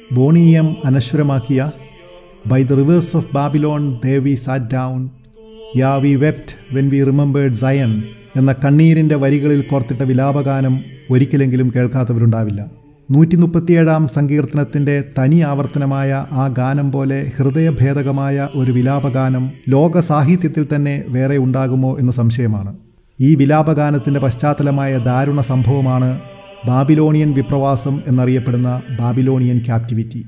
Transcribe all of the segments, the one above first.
ബോണീയം അനശ്വരമാക്കിയ by the rivers of Babylon there we sat down yeah we wept when we remembered Zion എന്ന കണ്ണീരിൻ്റെ വരികളിൽ കോർത്തിട്ട വിലാപഗാനം ഒരിക്കലെങ്കിലും കേൾക്കാത്തവരുണ്ടാവില്ല നൂറ്റി മുപ്പത്തിയേഴാം സങ്കീർത്തനത്തിൻ്റെ തനി ആവർത്തനമായ ആ ഗാനം പോലെ ഹൃദയഭേദകമായ ഒരു വിലാപഗാനം ലോക സാഹിത്യത്തിൽ തന്നെ വേറെ ഉണ്ടാകുമോ എന്ന് സംശയമാണ് ഈ വിലാപഗാനത്തിൻ്റെ പശ്ചാത്തലമായ ദാരുണ സംഭവമാണ് ബാബിലോണിയൻ വിപ്രവാസം എന്നറിയപ്പെടുന്ന ബാബിലോണിയൻ ക്യാപ്റ്റിവിറ്റി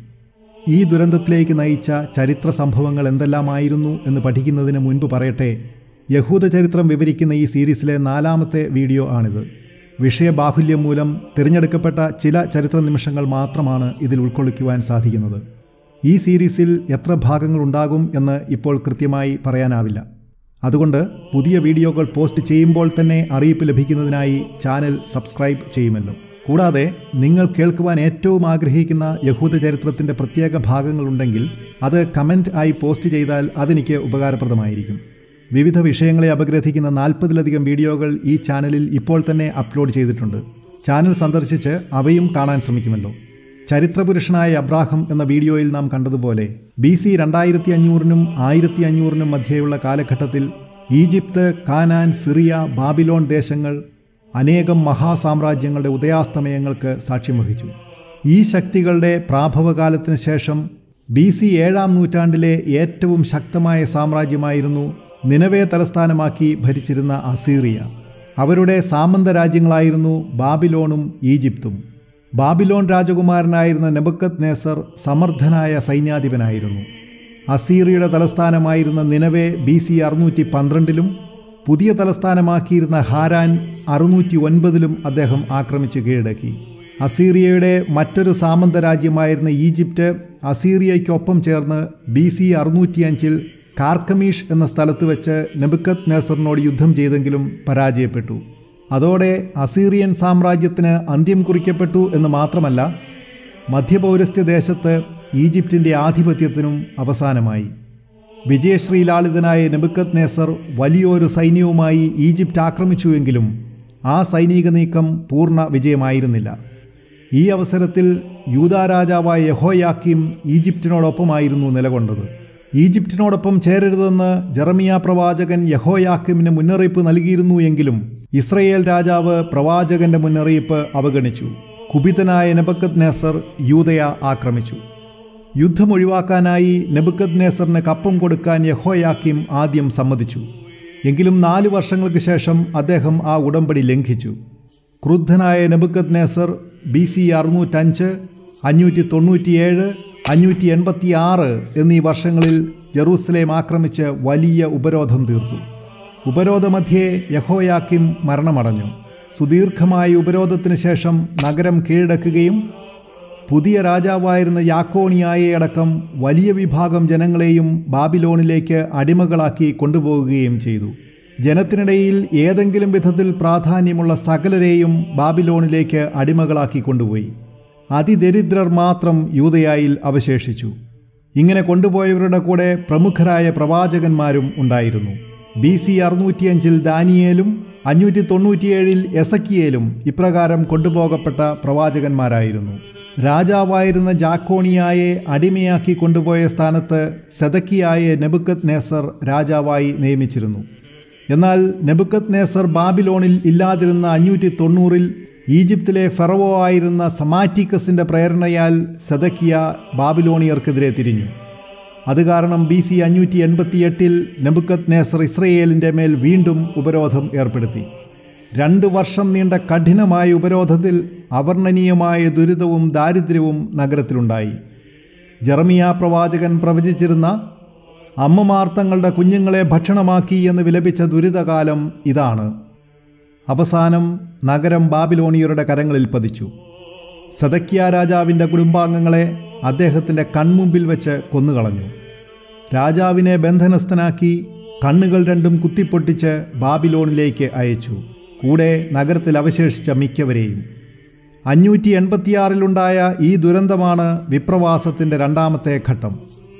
ഈ ദുരന്തത്തിലേക്ക് നയിച്ച ചരിത്ര സംഭവങ്ങൾ എന്തെല്ലാമായിരുന്നു എന്ന് പഠിക്കുന്നതിന് മുൻപ് പറയട്ടെ യഹൂദ ചരിത്രം വിവരിക്കുന്ന ഈ സീരീസിലെ നാലാമത്തെ വീഡിയോ ആണിത് വിഷയബാഹുല്യം മൂലം തിരഞ്ഞെടുക്കപ്പെട്ട ചില ചരിത്ര നിമിഷങ്ങൾ മാത്രമാണ് ഇതിൽ ഉൾക്കൊള്ളിക്കുവാൻ സാധിക്കുന്നത് ഈ സീരീസിൽ എത്ര ഭാഗങ്ങൾ ഉണ്ടാകും എന്ന് ഇപ്പോൾ കൃത്യമായി പറയാനാവില്ല അതുകൊണ്ട് പുതിയ വീഡിയോകൾ പോസ്റ്റ് ചെയ്യുമ്പോൾ തന്നെ അറിയിപ്പ് ലഭിക്കുന്നതിനായി ചാനൽ സബ്സ്ക്രൈബ് ചെയ്യുമല്ലോ കൂടാതെ നിങ്ങൾ കേൾക്കുവാൻ ഏറ്റവും ആഗ്രഹിക്കുന്ന യഹൂദ ചരിത്രത്തിൻ്റെ പ്രത്യേക ഭാഗങ്ങളുണ്ടെങ്കിൽ അത് കമൻറ്റ് ആയി പോസ്റ്റ് ചെയ്താൽ അതെനിക്ക് ഉപകാരപ്രദമായിരിക്കും വിവിധ വിഷയങ്ങളെ അപഗ്രഥിക്കുന്ന നാൽപ്പതിലധികം വീഡിയോകൾ ഈ ചാനലിൽ ഇപ്പോൾ തന്നെ അപ്ലോഡ് ചെയ്തിട്ടുണ്ട് ചാനൽ സന്ദർശിച്ച് അവയും കാണാൻ ശ്രമിക്കുമല്ലോ ചരിത്രപുരുഷനായ അബ്രാഹം എന്ന വീഡിയോയിൽ നാം കണ്ടതുപോലെ ബി സി രണ്ടായിരത്തി അഞ്ഞൂറിനും ആയിരത്തി അഞ്ഞൂറിനും മധ്യേയുള്ള കാലഘട്ടത്തിൽ ഈജിപ്ത് കാനാൻ സിറിയ ബാബിലോൺ ദേശങ്ങൾ അനേകം മഹാസാമ്രാജ്യങ്ങളുടെ ഉദയാസ്തമയങ്ങൾക്ക് സാക്ഷ്യം വഹിച്ചു ഈ ശക്തികളുടെ പ്രാഭവകാലത്തിന് ശേഷം ബി സി ഏഴാം നൂറ്റാണ്ടിലെ ഏറ്റവും ശക്തമായ സാമ്രാജ്യമായിരുന്നു നിലവേ തലസ്ഥാനമാക്കി ഭരിച്ചിരുന്ന അസീറിയ അവരുടെ സാമന്ത രാജ്യങ്ങളായിരുന്നു ബാബിലോണും ഈജിപ്തും ബാബിലോൺ രാജകുമാരനായിരുന്ന നെബക്കത് നേസർ സമർത്ഥനായ സൈന്യാധിപനായിരുന്നു അസീറിയുടെ തലസ്ഥാനമായിരുന്ന നിലവേ ബി സി അറുന്നൂറ്റി പന്ത്രണ്ടിലും പുതിയ തലസ്ഥാനമാക്കിയിരുന്ന ഹാരാൻ അറുന്നൂറ്റി ഒൻപതിലും അദ്ദേഹം ആക്രമിച്ച് കീഴടക്കി അസീറിയയുടെ മറ്റൊരു സാമന്ത രാജ്യമായിരുന്ന ഈജിപ്റ്റ് അസീറിയയ്ക്കൊപ്പം ചേർന്ന് ബി സി അറുന്നൂറ്റിയഞ്ചിൽ കാർക്കമീഷ് എന്ന സ്ഥലത്ത് വെച്ച് നെബുക്കത്ത് നേസറിനോട് യുദ്ധം ചെയ്തെങ്കിലും പരാജയപ്പെട്ടു അതോടെ അസീറിയൻ സാമ്രാജ്യത്തിന് അന്ത്യം കുറിക്കപ്പെട്ടു എന്ന് മാത്രമല്ല മധ്യപൗരസ്ത്യ ദേശത്ത് ഈജിപ്തിൻ്റെ ആധിപത്യത്തിനും അവസാനമായി വിജയശ്രീലാളിതനായ നെബുക്കത്ത് നേസർ വലിയൊരു സൈന്യവുമായി ഈജിപ്റ്റ് ആക്രമിച്ചുവെങ്കിലും ആ സൈനിക നീക്കം പൂർണ്ണ വിജയമായിരുന്നില്ല ഈ അവസരത്തിൽ യൂതാ രാജാവായ യഹോയാക്കിം ഈജിപ്തിനോടൊപ്പമായിരുന്നു നിലകൊണ്ടത് ഈജിപ്തിനോടൊപ്പം ചേരരുതെന്ന് ജെറമിയ പ്രവാചകൻ യഹോയാക്കിമിന് മുന്നറിയിപ്പ് നൽകിയിരുന്നു എങ്കിലും ഇസ്രയേൽ രാജാവ് പ്രവാചകന്റെ മുന്നറിയിപ്പ് അവഗണിച്ചു കുപിതനായ നെബക്കത് നേസർ യൂതയ ആക്രമിച്ചു യുദ്ധം ഒഴിവാക്കാനായി നെബുക്കത് നേസറിന് കപ്പം കൊടുക്കാൻ യഹോയാക്കിം ആദ്യം സമ്മതിച്ചു എങ്കിലും നാല് വർഷങ്ങൾക്ക് ശേഷം അദ്ദേഹം ആ ഉടമ്പടി ലംഘിച്ചു ക്രുദ്ധനായ നെബുക്കത് നേസർ ബി സി അറുന്നൂറ്റഞ്ച് അഞ്ഞൂറ്റി തൊണ്ണൂറ്റിയേഴ് അഞ്ഞൂറ്റി എൺപത്തി ആറ് എന്നീ വർഷങ്ങളിൽ ജെറൂസലേം ആക്രമിച്ച് വലിയ ഉപരോധം തീർത്തു ഉപരോധമധ്യേ യഹോയാക്കിം മരണമടഞ്ഞു സുദീർഘമായ ഉപരോധത്തിന് ശേഷം നഗരം കീഴടക്കുകയും പുതിയ രാജാവായിരുന്ന യാക്കോണിയായെ അടക്കം വലിയ വിഭാഗം ജനങ്ങളെയും ബാബിലോണിലേക്ക് അടിമകളാക്കി കൊണ്ടുപോവുകയും ചെയ്തു ജനത്തിനിടയിൽ ഏതെങ്കിലും വിധത്തിൽ പ്രാധാന്യമുള്ള സകലരെയും ബാബിലോണിലേക്ക് അടിമകളാക്കി കൊണ്ടുപോയി അതിദരിദ്രർ മാത്രം യൂതയായിൽ അവശേഷിച്ചു ഇങ്ങനെ കൊണ്ടുപോയവരുടെ കൂടെ പ്രമുഖരായ പ്രവാചകന്മാരും ഉണ്ടായിരുന്നു ബി സി അറുന്നൂറ്റിയഞ്ചിൽ ദാനിയേലും അഞ്ഞൂറ്റി തൊണ്ണൂറ്റിയേഴിൽ എസക്കിയേലും ഇപ്രകാരം കൊണ്ടുപോകപ്പെട്ട പ്രവാചകന്മാരായിരുന്നു രാജാവായിരുന്ന ജാക്കോണിയായെ അടിമയാക്കി കൊണ്ടുപോയ സ്ഥാനത്ത് സെതക്കിയായെ നെബുക്കത് നേസർ രാജാവായി നിയമിച്ചിരുന്നു എന്നാൽ നെബുക്കത് നേസർ ബാബിലോണിൽ ഇല്ലാതിരുന്ന അഞ്ഞൂറ്റി തൊണ്ണൂറിൽ ഈജിപ്തിലെ ഫെറവോ ആയിരുന്ന സമാറ്റിക്കസിൻ്റെ പ്രേരണയാൽ സെതക്കിയ ബാബിലോണിയർക്കെതിരെ തിരിഞ്ഞു അത് കാരണം ബി സി അഞ്ഞൂറ്റി എൺപത്തിയെട്ടിൽ നെബുക്കത് നേസർ ഇസ്രയേലിൻ്റെ മേൽ വീണ്ടും ഉപരോധം ഏർപ്പെടുത്തി രണ്ട് വർഷം നീണ്ട കഠിനമായ ഉപരോധത്തിൽ അവർണ്ണനീയമായ ദുരിതവും ദാരിദ്ര്യവും നഗരത്തിലുണ്ടായി ജെറമിയ പ്രവാചകൻ പ്രവചിച്ചിരുന്ന അമ്മമാർ തങ്ങളുടെ കുഞ്ഞുങ്ങളെ ഭക്ഷണമാക്കി എന്ന് വിലപിച്ച ദുരിതകാലം ഇതാണ് അവസാനം നഗരം ബാബിലോണിയരുടെ കരങ്ങളിൽ പതിച്ചു സദക്കിയ രാജാവിൻ്റെ കുടുംബാംഗങ്ങളെ അദ്ദേഹത്തിൻ്റെ കൺമുമ്പിൽ വെച്ച് കൊന്നുകളഞ്ഞു രാജാവിനെ ബന്ധനസ്ഥനാക്കി കണ്ണുകൾ രണ്ടും കുത്തിപ്പൊട്ടിച്ച് ബാബിലോണിലേക്ക് അയച്ചു കൂടെ നഗരത്തിൽ അവശേഷിച്ച മിക്കവരെയും അഞ്ഞൂറ്റി എൺപത്തിയാറിലുണ്ടായ ഈ ദുരന്തമാണ് വിപ്രവാസത്തിൻ്റെ രണ്ടാമത്തെ ഘട്ടം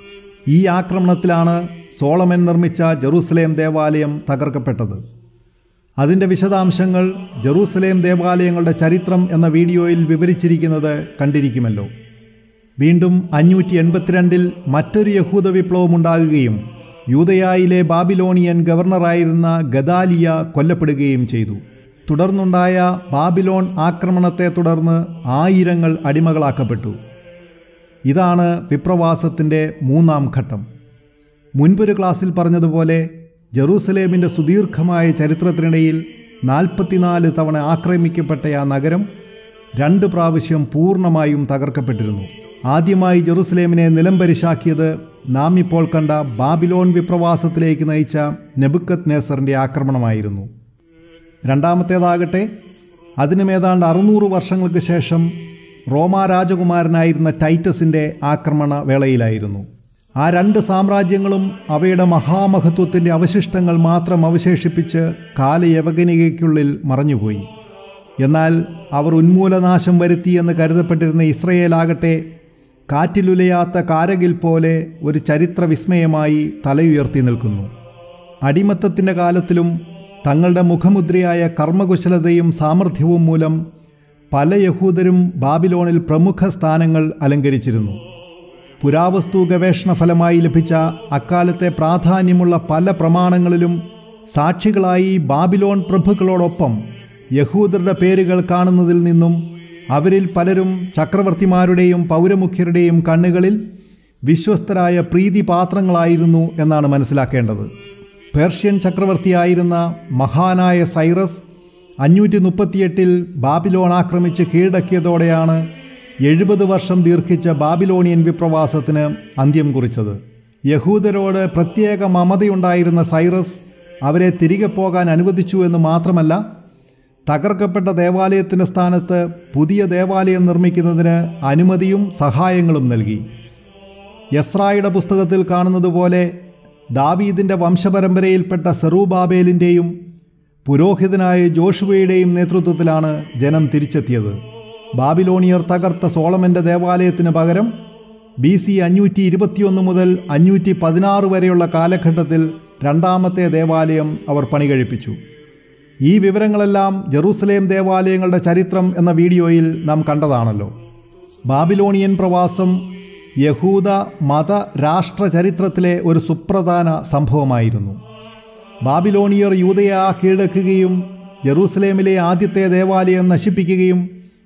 ഈ ആക്രമണത്തിലാണ് സോളമൻ നിർമ്മിച്ച ജെറൂസലേം ദേവാലയം തകർക്കപ്പെട്ടത് അതിൻ്റെ വിശദാംശങ്ങൾ ജെറൂസലേം ദേവാലയങ്ങളുടെ ചരിത്രം എന്ന വീഡിയോയിൽ വിവരിച്ചിരിക്കുന്നത് കണ്ടിരിക്കുമല്ലോ വീണ്ടും അഞ്ഞൂറ്റി എൺപത്തിരണ്ടിൽ മറ്റൊരു യഹൂദ വിപ്ലവം ഉണ്ടാകുകയും യൂതയായിലെ ബാബിലോണിയൻ ഗവർണറായിരുന്ന ഗദാലിയ കൊല്ലപ്പെടുകയും ചെയ്തു തുടർന്നുണ്ടായ ബാബിലോൺ ആക്രമണത്തെ തുടർന്ന് ആയിരങ്ങൾ അടിമകളാക്കപ്പെട്ടു ഇതാണ് വിപ്രവാസത്തിൻ്റെ മൂന്നാം ഘട്ടം മുൻപൊരു ക്ലാസ്സിൽ പറഞ്ഞതുപോലെ ജെറൂസലേമിൻ്റെ സുദീർഘമായ ചരിത്രത്തിനിടയിൽ നാൽപ്പത്തിനാല് തവണ ആക്രമിക്കപ്പെട്ട ആ നഗരം രണ്ട് പ്രാവശ്യം പൂർണ്ണമായും തകർക്കപ്പെട്ടിരുന്നു ആദ്യമായി ജെറൂസലേമിനെ നിലംപരിശാക്കിയത് നാം ഇപ്പോൾ കണ്ട ബാബിലോൺ വിപ്രവാസത്തിലേക്ക് നയിച്ച നെബുക്കത്ത് നേസറിൻ്റെ ആക്രമണമായിരുന്നു രണ്ടാമത്തേതാകട്ടെ അതിനും ഏതാണ്ട് അറുന്നൂറ് വർഷങ്ങൾക്ക് ശേഷം റോമാ രാജകുമാരനായിരുന്ന ടൈറ്റസിൻ്റെ ആക്രമണ വേളയിലായിരുന്നു ആ രണ്ട് സാമ്രാജ്യങ്ങളും അവയുടെ മഹാമഹത്വത്തിൻ്റെ അവശിഷ്ടങ്ങൾ മാത്രം അവശേഷിപ്പിച്ച് കാലയവഗനികയ്ക്കുള്ളിൽ മറഞ്ഞുപോയി എന്നാൽ അവർ ഉന്മൂലനാശം വരുത്തിയെന്ന് കരുതപ്പെട്ടിരുന്ന ഇസ്രയേലാകട്ടെ കാറ്റിലുലയാത്ത കാരകിൽ പോലെ ഒരു ചരിത്ര വിസ്മയമായി തലയുയർത്തി നിൽക്കുന്നു അടിമത്തത്തിൻ്റെ കാലത്തിലും തങ്ങളുടെ മുഖമുദ്രയായ കർമ്മകുശലതയും സാമർഥ്യവും മൂലം പല യഹൂദരും ബാബിലോണിൽ പ്രമുഖ സ്ഥാനങ്ങൾ അലങ്കരിച്ചിരുന്നു പുരാവസ്തു ഗവേഷണ ഫലമായി ലഭിച്ച അക്കാലത്തെ പ്രാധാന്യമുള്ള പല പ്രമാണങ്ങളിലും സാക്ഷികളായി ബാബിലോൺ പ്രഭുക്കളോടൊപ്പം യഹൂദരുടെ പേരുകൾ കാണുന്നതിൽ നിന്നും അവരിൽ പലരും ചക്രവർത്തിമാരുടെയും പൗരമുഖ്യരുടെയും കണ്ണുകളിൽ വിശ്വസ്തരായ പ്രീതിപാത്രങ്ങളായിരുന്നു എന്നാണ് മനസ്സിലാക്കേണ്ടത് പേർഷ്യൻ ചക്രവർത്തിയായിരുന്ന മഹാനായ സൈറസ് അഞ്ഞൂറ്റി മുപ്പത്തിയെട്ടിൽ ബാബിലോൺ ആക്രമിച്ച് കീഴടക്കിയതോടെയാണ് എഴുപത് വർഷം ദീർഘിച്ച ബാബിലോണിയൻ വിപ്രവാസത്തിന് അന്ത്യം കുറിച്ചത് യഹൂദരോട് പ്രത്യേക മമതയുണ്ടായിരുന്ന സൈറസ് അവരെ തിരികെ പോകാൻ അനുവദിച്ചു എന്ന് മാത്രമല്ല തകർക്കപ്പെട്ട ദേവാലയത്തിൻ്റെ സ്ഥാനത്ത് പുതിയ ദേവാലയം നിർമ്മിക്കുന്നതിന് അനുമതിയും സഹായങ്ങളും നൽകി യസ്രായുടെ പുസ്തകത്തിൽ കാണുന്നത് പോലെ ദാവീദിൻ്റെ വംശപരമ്പരയിൽപ്പെട്ട സെറൂബാബേലിൻ്റെയും പുരോഹിതനായ ജോഷുവയുടെയും നേതൃത്വത്തിലാണ് ജനം തിരിച്ചെത്തിയത് ബാബിലോണിയർ തകർത്ത സോളമൻ്റെ ദേവാലയത്തിന് പകരം ബി സി അഞ്ഞൂറ്റി ഇരുപത്തിയൊന്ന് മുതൽ അഞ്ഞൂറ്റി പതിനാറ് വരെയുള്ള കാലഘട്ടത്തിൽ രണ്ടാമത്തെ ദേവാലയം അവർ പണികഴിപ്പിച്ചു ഈ വിവരങ്ങളെല്ലാം ജെറൂസലേം ദേവാലയങ്ങളുടെ ചരിത്രം എന്ന വീഡിയോയിൽ നാം കണ്ടതാണല്ലോ ബാബിലോണിയൻ പ്രവാസം യഹൂദ മത രാഷ്ട്ര ചരിത്രത്തിലെ ഒരു സുപ്രധാന സംഭവമായിരുന്നു ബാബിലോണിയർ യൂതയ കീഴടക്കുകയും ജെറൂസലേമിലെ ആദ്യത്തെ ദേവാലയം നശിപ്പിക്കുകയും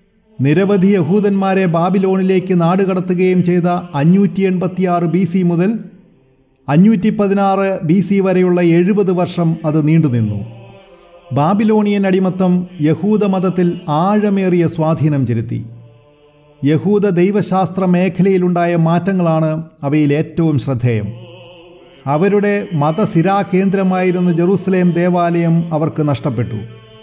നിരവധി യഹൂദന്മാരെ ബാബിലോണിലേക്ക് നാടുകടത്തുകയും ചെയ്ത അഞ്ഞൂറ്റി എൺപത്തിയാറ് ബി സി മുതൽ അഞ്ഞൂറ്റി പതിനാറ് ബി സി വരെയുള്ള എഴുപത് വർഷം അത് നീണ്ടുനിന്നു ബാബിലോണിയൻ അടിമത്തം യഹൂദ മതത്തിൽ ആഴമേറിയ സ്വാധീനം ചെലുത്തി യഹൂദ ദൈവശാസ്ത്ര മേഖലയിലുണ്ടായ മാറ്റങ്ങളാണ് അവയിൽ ഏറ്റവും ശ്രദ്ധേയം അവരുടെ മതസിരാ കേന്ദ്രമായിരുന്ന ജെറൂസലേം ദേവാലയം അവർക്ക് നഷ്ടപ്പെട്ടു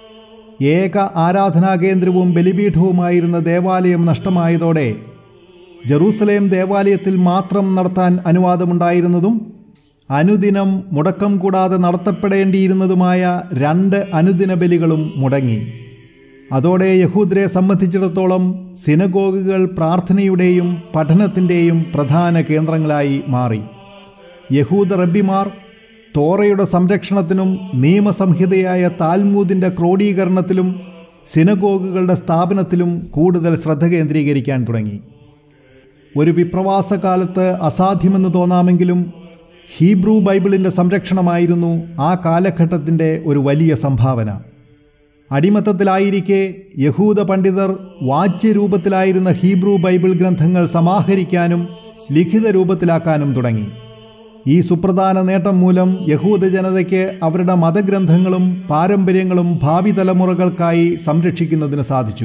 ഏക ആരാധനാ കേന്ദ്രവും ബലിപീഠവുമായിരുന്ന ദേവാലയം നഷ്ടമായതോടെ ജെറൂസലേം ദേവാലയത്തിൽ മാത്രം നടത്താൻ അനുവാദമുണ്ടായിരുന്നതും അനുദിനം മുടക്കം കൂടാതെ നടത്തപ്പെടേണ്ടിയിരുന്നതുമായ രണ്ട് അനുദിന ബലികളും മുടങ്ങി അതോടെ യഹൂദരെ സംബന്ധിച്ചിടത്തോളം സിനഗോഗുകൾ പ്രാർത്ഥനയുടെയും പഠനത്തിൻ്റെയും പ്രധാന കേന്ദ്രങ്ങളായി മാറി യഹൂദ റബ്ബിമാർ തോറയുടെ സംരക്ഷണത്തിനും നിയമസംഹിതയായ താൽമൂദിൻ്റെ ക്രോഡീകരണത്തിലും സിനഗോഗുകളുടെ സ്ഥാപനത്തിലും കൂടുതൽ ശ്രദ്ധ കേന്ദ്രീകരിക്കാൻ തുടങ്ങി ഒരു വിപ്രവാസ കാലത്ത് അസാധ്യമെന്ന് തോന്നാമെങ്കിലും ഹീബ്രു ബൈബിളിൻ്റെ സംരക്ഷണമായിരുന്നു ആ കാലഘട്ടത്തിൻ്റെ ഒരു വലിയ സംഭാവന അടിമത്തത്തിലായിരിക്കെ യഹൂദ പണ്ഡിതർ വാച്യരൂപത്തിലായിരുന്ന ഹീബ്രു ബൈബിൾ ഗ്രന്ഥങ്ങൾ സമാഹരിക്കാനും ലിഖിത രൂപത്തിലാക്കാനും തുടങ്ങി ഈ സുപ്രധാന നേട്ടം മൂലം യഹൂദ ജനതയ്ക്ക് അവരുടെ മതഗ്രന്ഥങ്ങളും പാരമ്പര്യങ്ങളും ഭാവി തലമുറകൾക്കായി സംരക്ഷിക്കുന്നതിന് സാധിച്ചു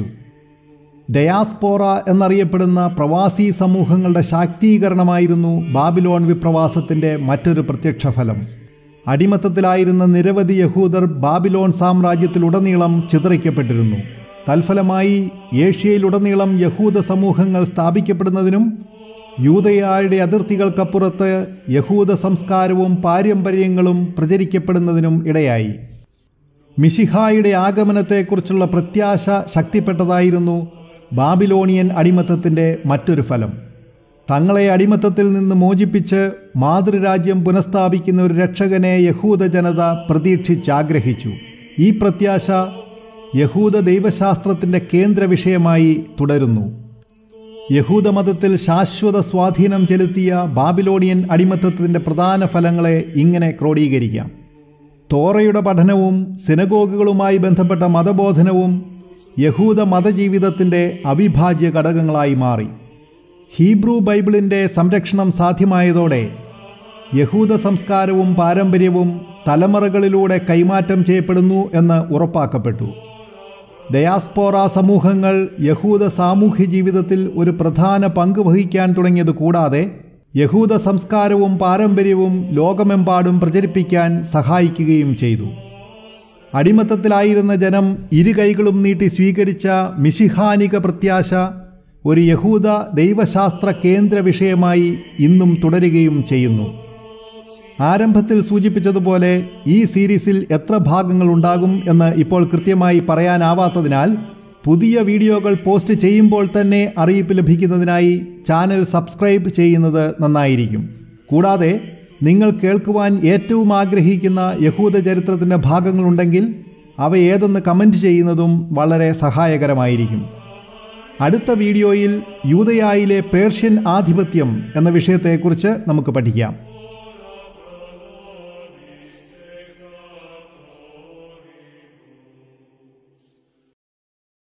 ഡയാസ്പോറ എന്നറിയപ്പെടുന്ന പ്രവാസി സമൂഹങ്ങളുടെ ശാക്തീകരണമായിരുന്നു ബാബിലോൺ വിപ്രവാസത്തിൻ്റെ മറ്റൊരു പ്രത്യക്ഷ ഫലം അടിമത്തത്തിലായിരുന്ന നിരവധി യഹൂദർ ബാബിലോൺ സാമ്രാജ്യത്തിലുടനീളം ചിതറിക്കപ്പെട്ടിരുന്നു തൽഫലമായി ഏഷ്യയിലുടനീളം യഹൂദ സമൂഹങ്ങൾ സ്ഥാപിക്കപ്പെടുന്നതിനും യൂതയായുടെ അതിർത്തികൾക്കപ്പുറത്ത് യഹൂദ സംസ്കാരവും പാരമ്പര്യങ്ങളും പ്രചരിക്കപ്പെടുന്നതിനും ഇടയായി മിഷിഹായുടെ ആഗമനത്തെക്കുറിച്ചുള്ള പ്രത്യാശ ശക്തിപ്പെട്ടതായിരുന്നു ബാബിലോണിയൻ അടിമത്തത്തിൻ്റെ മറ്റൊരു ഫലം തങ്ങളെ അടിമത്തത്തിൽ നിന്ന് മോചിപ്പിച്ച് മാതൃരാജ്യം പുനഃസ്ഥാപിക്കുന്ന ഒരു രക്ഷകനെ യഹൂദ ജനത പ്രതീക്ഷിച്ചാഗ്രഹിച്ചു ഈ പ്രത്യാശ യഹൂദ ദൈവശാസ്ത്രത്തിൻ്റെ കേന്ദ്ര വിഷയമായി തുടരുന്നു യഹൂദമതത്തിൽ ശാശ്വത സ്വാധീനം ചെലുത്തിയ ബാബിലോണിയൻ അടിമത്തത്തിൻ്റെ പ്രധാന ഫലങ്ങളെ ഇങ്ങനെ ക്രോഡീകരിക്കാം തോറയുടെ പഠനവും സിനഗോഗുകളുമായി ബന്ധപ്പെട്ട മതബോധനവും യഹൂദ മതജീവിതത്തിൻ്റെ അവിഭാജ്യ ഘടകങ്ങളായി മാറി ഹീബ്രു ബൈബിളിൻ്റെ സംരക്ഷണം സാധ്യമായതോടെ യഹൂദ സംസ്കാരവും പാരമ്പര്യവും തലമുറകളിലൂടെ കൈമാറ്റം ചെയ്യപ്പെടുന്നു എന്ന് ഉറപ്പാക്കപ്പെട്ടു ഡയാസ്പോറ സമൂഹങ്ങൾ യഹൂദ സാമൂഹ്യ ജീവിതത്തിൽ ഒരു പ്രധാന പങ്ക് വഹിക്കാൻ തുടങ്ങിയത് കൂടാതെ യഹൂദ സംസ്കാരവും പാരമ്പര്യവും ലോകമെമ്പാടും പ്രചരിപ്പിക്കാൻ സഹായിക്കുകയും ചെയ്തു അടിമത്തത്തിലായിരുന്ന ജനം ഇരു കൈകളും നീട്ടി സ്വീകരിച്ച മിശിഹാനിക പ്രത്യാശ ഒരു യഹൂദ ദൈവശാസ്ത്ര കേന്ദ്ര വിഷയമായി ഇന്നും തുടരുകയും ചെയ്യുന്നു ആരംഭത്തിൽ സൂചിപ്പിച്ചതുപോലെ ഈ സീരീസിൽ എത്ര ഭാഗങ്ങൾ ഉണ്ടാകും എന്ന് ഇപ്പോൾ കൃത്യമായി പറയാനാവാത്തതിനാൽ പുതിയ വീഡിയോകൾ പോസ്റ്റ് ചെയ്യുമ്പോൾ തന്നെ അറിയിപ്പ് ലഭിക്കുന്നതിനായി ചാനൽ സബ്സ്ക്രൈബ് ചെയ്യുന്നത് നന്നായിരിക്കും കൂടാതെ നിങ്ങൾ കേൾക്കുവാൻ ഏറ്റവും ആഗ്രഹിക്കുന്ന യഹൂദ ചരിത്രത്തിൻ്റെ ഭാഗങ്ങളുണ്ടെങ്കിൽ അവ ഏതെന്ന് കമൻറ്റ് ചെയ്യുന്നതും വളരെ സഹായകരമായിരിക്കും അടുത്ത വീഡിയോയിൽ യൂതയായിലെ പേർഷ്യൻ ആധിപത്യം എന്ന വിഷയത്തെക്കുറിച്ച് നമുക്ക് പഠിക്കാം